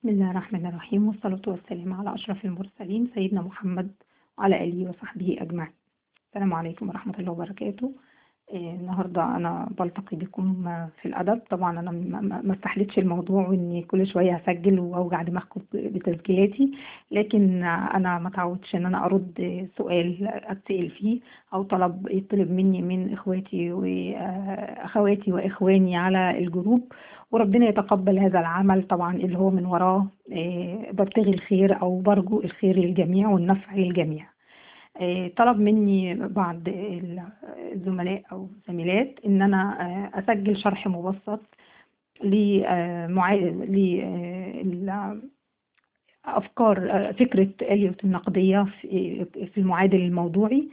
بسم الله الرحمن الرحيم والصلاة والسلام على أشرف المرسلين سيدنا محمد وعلى آله وصحبه أجمعين السلام عليكم ورحمة الله وبركاته آه، النهاردة أنا بلتقي بكم آه، في الأدب طبعا أنا ما- ما ما استحلتش الموضوع وإني كل شوية هسجل وأوجع دماغكم بتسجيلاتي لكن آه، أنا ما تعودش إن أنا أرد آه، سؤال أتسأل فيه أو طلب يطلب مني من إخواتي وأخواتي وإخواني على الجروب وربنا يتقبل هذا العمل طبعا اللي هو من وراه آه، ببتغي الخير أو برجو الخير للجميع والنفع للجميع آه، طلب مني بعض ال- الزملاء أو زميلات إن أنا آه، أسجل شرح مبسط لأفكار فكرة آلية النقدية في في المعادل الموضوعي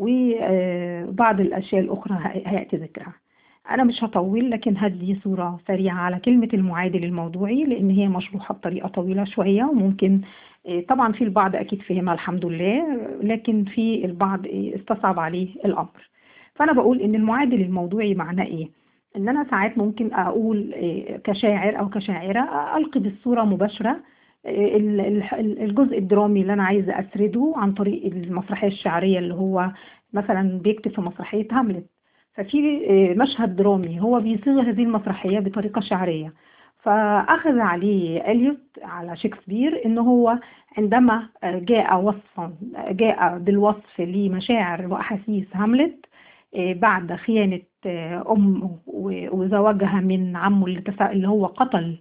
وبعض الأشياء الأخرى ه- هيأتي ذكرها أنا مش هطول لكن هدي صورة سريعة على كلمة المعادل الموضوعي لأن هي مشروحة بطريقة طويلة شوية وممكن آه، طبعا في البعض أكيد فهمها الحمد لله لكن في البعض آه، استصعب عليه الأمر فأنا بقول إن المعادل الموضوعي معناه إيه؟ إن أنا ساعات ممكن أقول آه، كشاعر أو كشاعرة ألقي بالصورة مباشرة آه، ال- ال- الجزء الدرامي اللي أنا عايزة أسرده عن طريق المسرحية الشعرية اللي هو مثلا بيكتب في مسرحية هاملت ففي آه، مشهد درامي هو بيصيغ هذه المسرحية بطريقة شعرية فأخذ عليه إليوت على شكسبير إن هو عندما آه، جاء وصفا جاء بالوصف لمشاعر وأحاسيس هاملت آه، بعد خيانة آه، أمه و- وزواجها من عمه اللي تس- اللي هو قتل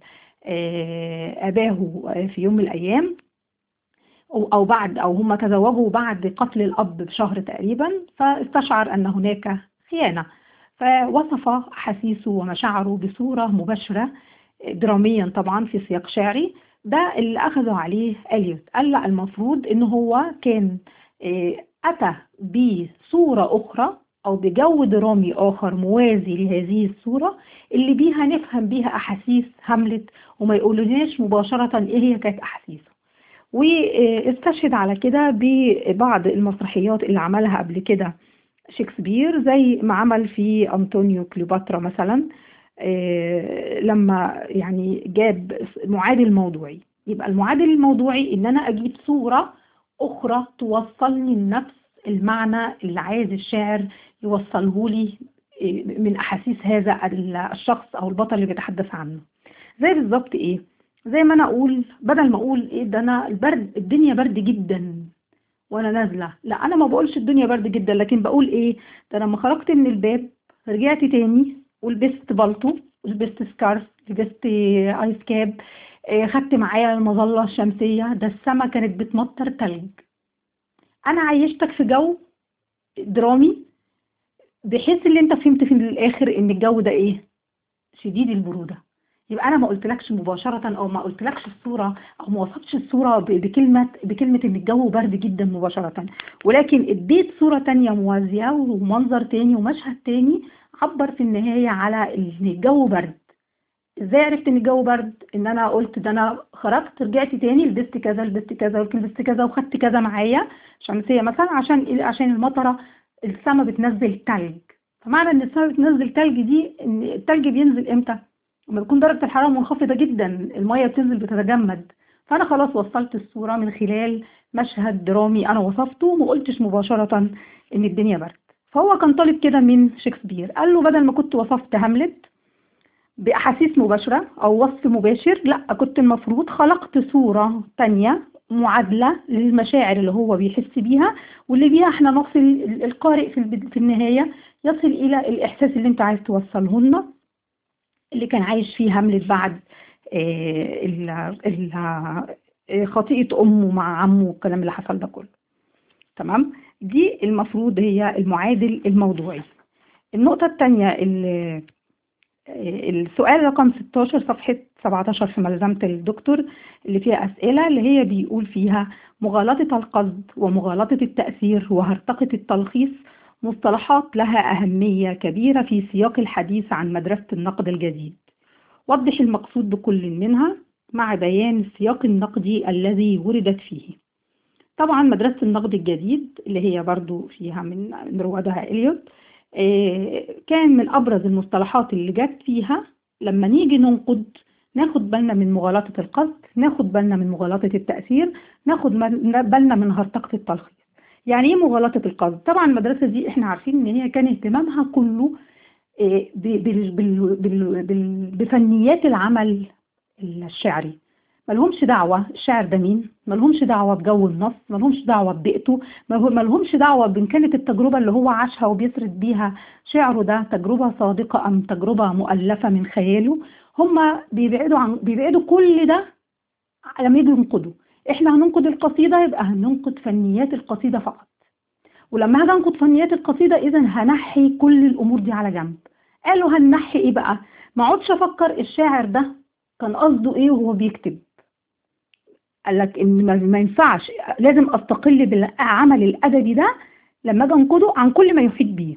آه، أباه آه، في يوم من الأيام أو أو بعد أو هم تزوجوا بعد قتل الأب بشهر تقريبا فاستشعر أن هناك خيانة فوصف أحاسيسه ومشاعره بصورة مباشرة دراميا طبعا في سياق شعري ده اللي أخذوا عليه أليوت قال لا المفروض إن هو كان آه، أتى بصورة أخرى أو بجو درامي آخر موازي لهذه الصورة اللي بيها نفهم بيها أحاسيس هاملت وما يقولوناش مباشرة إيه هي كانت أحاسيسه واستشهد على كده ببعض المسرحيات اللي عملها قبل كده شكسبير زي ما عمل في أنطونيو كليوباترا مثلا آه، لما يعني جاب معادل موضوعي يبقى المعادل الموضوعي ان انا اجيب صورة اخرى توصلني لنفس المعنى اللي عايز الشاعر يوصله لي آه، من احاسيس هذا الشخص او البطل اللي بيتحدث عنه زي بالظبط ايه زي ما انا اقول بدل ما اقول ايه ده انا البرد الدنيا برد جدا وانا نازله لا انا ما بقولش الدنيا برد جدا لكن بقول ايه ده أنا لما خرجت من الباب رجعت تاني ولبست بالطو ولبست سكارف لبست ايس كاب آه، خدت معايا المظله الشمسيه ده السما كانت بتمطر تلج انا عيشتك في جو درامي بحيث اللي انت فهمت في الاخر ان الجو ده ايه شديد البروده يبقى انا ما قلتلكش مباشره او ما قلتلكش الصوره او ما وصفتش الصوره ب- بكلمه بكلمه ان الجو برد جدا مباشره ولكن اديت صوره تانية موازيه ومنظر تاني ومشهد تاني عبر في النهايه على ان الجو برد ازاي عرفت ان الجو برد ان انا قلت ده انا خرجت رجعت تاني لبست كذا لبست كذا لبست كذا وخدت كذا معايا شمسيه مثلا عشان إيه؟ عشان المطره السما بتنزل تلج فمعنى ان السما بتنزل تلج دي ان التلج بينزل امتى لما بتكون درجه الحراره منخفضه جدا الميه بتنزل بتتجمد فانا خلاص وصلت الصوره من خلال مشهد درامي انا وصفته وما قلتش مباشره ان الدنيا برد فهو كان طالب كده من شكسبير قال له بدل ما كنت وصفت هاملت بأحاسيس مباشرة أو وصف مباشر لا كنت المفروض خلقت صورة تانية معادلة للمشاعر اللي هو بيحس بيها واللي بيها احنا نصل القارئ في البد- في النهاية يصل إلى الإحساس اللي انت عايز توصله لنا اللي كان عايش فيه هاملت بعد آه، ال- ال- آه، خطيئة أمه مع عمه والكلام اللي حصل ده كله تمام دي المفروض هي المعادل الموضوعي النقطة التانية اللي السؤال رقم 16 صفحة 17 في ملزمة الدكتور اللي فيها أسئلة اللي هي بيقول فيها مغالطة القصد ومغالطة التأثير وهرطقة التلخيص مصطلحات لها أهمية كبيرة في سياق الحديث عن مدرسة النقد الجديد وضح المقصود بكل منها مع بيان السياق النقدي الذي وردت فيه طبعا مدرسة النقد الجديد اللي هي برضو فيها من من روادها إليوت آه، كان من أبرز المصطلحات اللي جت فيها لما نيجي ننقد ناخد بالنا من مغالطة القصد ناخد بالنا من مغالطة التأثير ناخد مل- بالنا من هرطقة التلخيص يعني ايه مغالطة القصد طبعا المدرسة دي احنا عارفين ان هي كان اهتمامها كله إيه، ب- بال- بال- بال- بال- بفنيات العمل الشعري ملهمش دعوة الشاعر ده مين ملهمش دعوة بجو النص ملهمش دعوة ببيئته مله- ملهمش دعوة بإن كانت التجربة اللي هو عاشها وبيسرد بيها شعره ده تجربة صادقة أم تجربة مؤلفة من خياله هما بيبعدوا عن بيبعدوا كل ده لما يجوا ينقدوا احنا هننقد القصيدة يبقى هننقد فنيات القصيدة فقط ولما هاجي انقد فنيات القصيدة اذا هنحي كل الامور دي على جنب قالوا هنحي ايه بقى ما اقعدش افكر الشاعر ده كان قصده ايه وهو بيكتب قال لك ان ما- ما ينفعش لازم استقل بالعمل الادبي ده لما اجي انقده عن كل ما يحيط بيه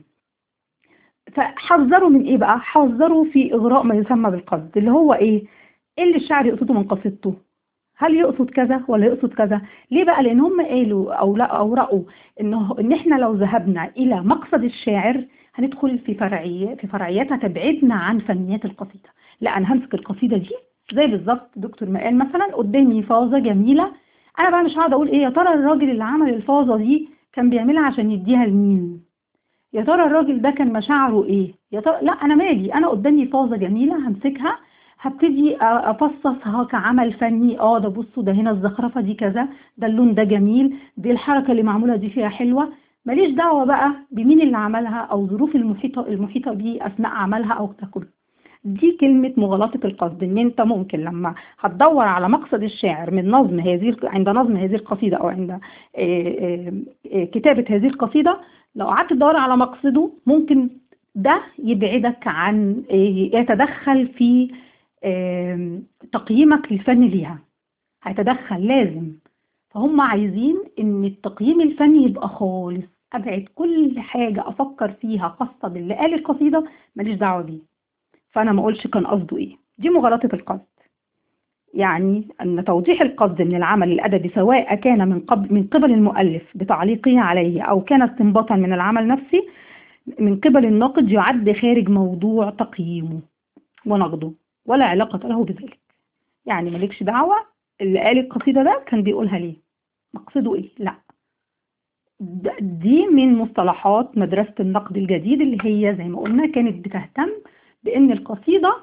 فحذروا من ايه بقى حذروا في اغراء ما يسمى بالقصد اللي هو ايه ايه اللي الشاعر يقصده من قصيدته هل يقصد كذا ولا يقصد كذا ليه بقى لان هم قالوا او لا او راوا انه ان احنا لو ذهبنا الى مقصد الشاعر هندخل في فرعيه في فرعياتها تبعدنا عن فنيات القصيده لا انا همسك القصيده دي زي بالظبط دكتور ما قال مثلا قدامي فازه جميله انا بقى مش هقعد اقول ايه يا ترى الراجل اللي عمل الفازه دي كان بيعملها عشان يديها لمين يا ترى الراجل ده كان مشاعره ايه يا ترى لا انا مالي انا قدامي فازه جميله همسكها هبتدي أ- افصصها كعمل فني اه ده بصوا ده هنا الزخرفه دي كذا ده اللون ده جميل دي الحركه اللي معموله دي فيها حلوه ماليش دعوه بقى بمين اللي عملها او ظروف المحيطه المحيطه بيه اثناء عملها او تكون دي كلمة مغالطة القصد ان انت ممكن لما هتدور على مقصد الشاعر من نظم هذه عند نظم هذه القصيدة او عند آه، آه، آه، كتابة هذه القصيدة لو قعدت تدور على مقصده ممكن ده يبعدك عن آه، يتدخل في آم، تقييمك للفن ليها هيتدخل لازم فهم عايزين ان التقييم الفني يبقى خالص ابعد كل حاجة افكر فيها خاصة باللي قال القصيدة ماليش دعوة بيه فانا ما اقولش كان قصده ايه دي مغالطة القصد يعني ان توضيح القصد من العمل الادبي سواء كان من قبل من قبل المؤلف بتعليقه عليه او كان استنباطا من العمل نفسه من قبل الناقد يعد خارج موضوع تقييمه ونقده ولا علاقة له بذلك يعني مالكش دعوة اللي قال القصيدة ده كان بيقولها ليه مقصده ايه لا د- دي من مصطلحات مدرسة النقد الجديد اللي هي زي ما قلنا كانت بتهتم بان القصيدة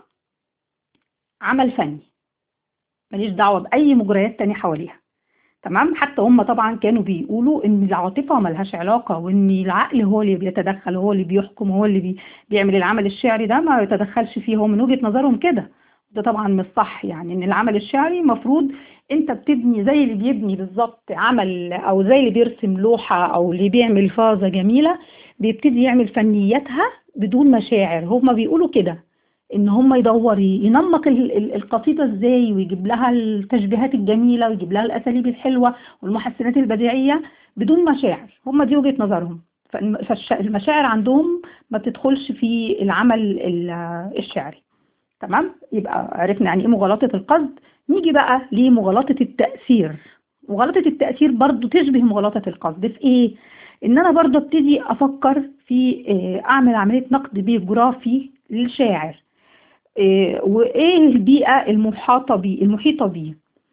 عمل فني ماليش دعوة بأي مجريات تانية حواليها تمام حتى هم طبعا كانوا بيقولوا ان العاطفة ملهاش علاقة وان العقل هو اللي بيتدخل هو اللي بيحكم هو اللي بي بيعمل العمل الشعري ده ما يتدخلش فيه هو من وجهة نظرهم كده ده طبعا مش صح يعني ان العمل الشعري مفروض انت بتبني زي اللي بيبني بالظبط عمل او زي اللي بيرسم لوحة او اللي بيعمل فازة جميلة بيبتدي يعمل فنياتها بدون مشاعر هما بيقولوا كده ان هم يدور ينمق ال- ال- القصيده ازاي ويجيب لها التشبيهات الجميله ويجيب لها الاساليب الحلوه والمحسنات البديعيه بدون مشاعر هم دي وجهه نظرهم فالمشاعر عندهم ما بتدخلش في العمل ال- الشعري تمام يبقى عرفنا يعني ايه مغالطه القصد نيجي بقى لمغالطه التاثير مغالطه التاثير برضو تشبه مغالطه القصد في ايه ان انا برضو ابتدي افكر في آه، اعمل عمليه نقد بيوجرافي للشاعر إيه، وايه البيئة المحاطة بيه المحيطة بيه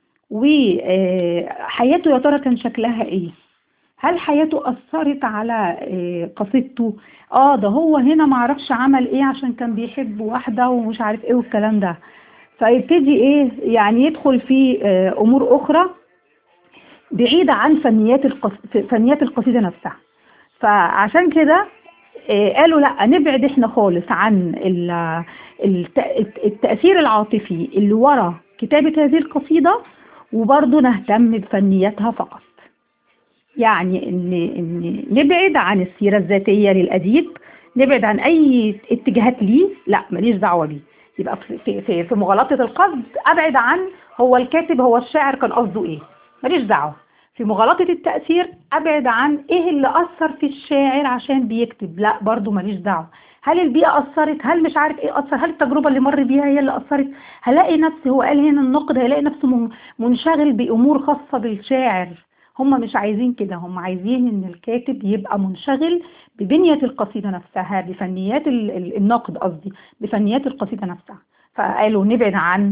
وحياته يا ترى كان شكلها ايه هل حياته أثرت على إيه، قصيدته اه ده هو هنا معرفش عمل ايه عشان كان بيحب واحدة ومش عارف ايه والكلام ده فيبتدي ايه يعني يدخل في آه، امور اخرى بعيدة عن فنيات القص... فنيات القصيدة نفسها فعشان كده آه، قالوا لا نبعد احنا خالص عن ال- الت- التأثير العاطفي اللي ورا كتابة هذه القصيدة وبرضه نهتم بفنياتها فقط يعني ان ان نبعد عن السيرة الذاتية للأديب نبعد عن أي اتجاهات ليه لا ماليش دعوة بيه يبقى في في في, في مغالطة القصد أبعد عن هو الكاتب هو الشاعر كان قصده إيه ماليش دعوة في مغالطة التأثير أبعد عن إيه اللي أثر في الشاعر عشان بيكتب لا برضو ماليش دعوة هل البيئة أثرت هل مش عارف إيه أثر هل التجربة اللي مر بيها هي اللي أثرت هلاقي نفسي هو قال هنا النقد هيلاقي نفسه من- منشغل بأمور خاصة بالشاعر هم مش عايزين كده هم عايزين ان الكاتب يبقى منشغل ببنية القصيدة نفسها بفنيات ال- ال- النقد قصدي بفنيات القصيدة نفسها فقالوا نبعد عن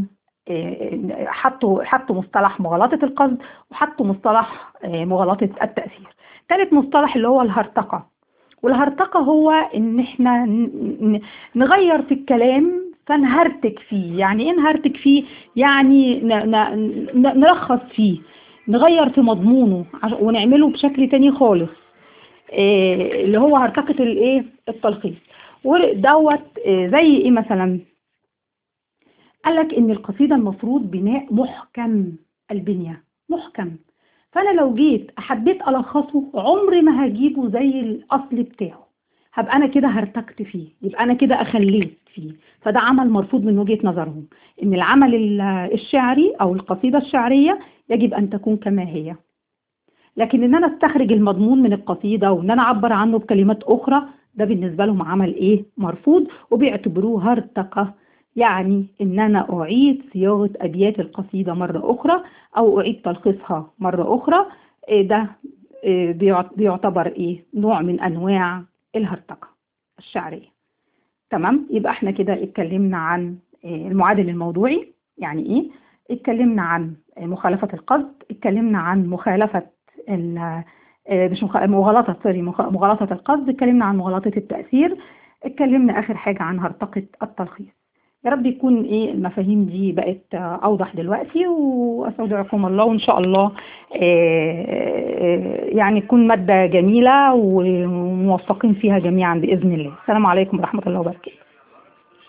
آه، حطوا حطوا مصطلح مغالطة القصد وحطوا مصطلح آه، مغالطة التأثير ثالث مصطلح اللي هو الهرطقة والهرطقة هو ان احنا ن- ن- نغير في الكلام فنهرتك فيه يعني ايه نهرتك فيه يعني ن- ن- ن- نلخص فيه نغير في مضمونه عش- ونعمله بشكل تاني خالص إيه اللي هو هرطقة الايه التلخيص ودوت إيه زي ايه مثلا قال لك ان القصيدة المفروض بناء محكم البنية محكم فانا لو جيت حبيت الخصه عمري ما هجيبه زي الاصل بتاعه هبقى انا كده هرتكت فيه يبقى انا كده اخليت فيه فده عمل مرفوض من وجهة نظرهم ان العمل ال- الشعري او القصيدة الشعرية يجب ان تكون كما هي لكن ان انا استخرج المضمون من القصيدة وان انا اعبر عنه بكلمات اخرى ده بالنسبة لهم عمل ايه مرفوض وبيعتبروه هرطقة يعني ان انا اعيد صياغة ابيات القصيدة مرة اخرى او اعيد تلخيصها مرة اخرى إيه ده إيه بيعت- بيعتبر ايه نوع من انواع الهرطقة الشعرية تمام يبقى احنا كده اتكلمنا عن إيه المعادل الموضوعي يعني ايه اتكلمنا عن مخالفة القصد اتكلمنا عن مخالفة ال- آه، مش مخ- مغالطة سوري مخ- مغالطة القصد اتكلمنا عن مغالطة التأثير اتكلمنا آخر حاجة عن هرطقة التلخيص يا رب يكون ايه المفاهيم دي بقت آه، أوضح دلوقتي وأستودعكم الله وإن شاء الله آه، آه، يعني تكون مادة جميلة وموفقين فيها جميعا بإذن الله السلام عليكم ورحمة الله وبركاته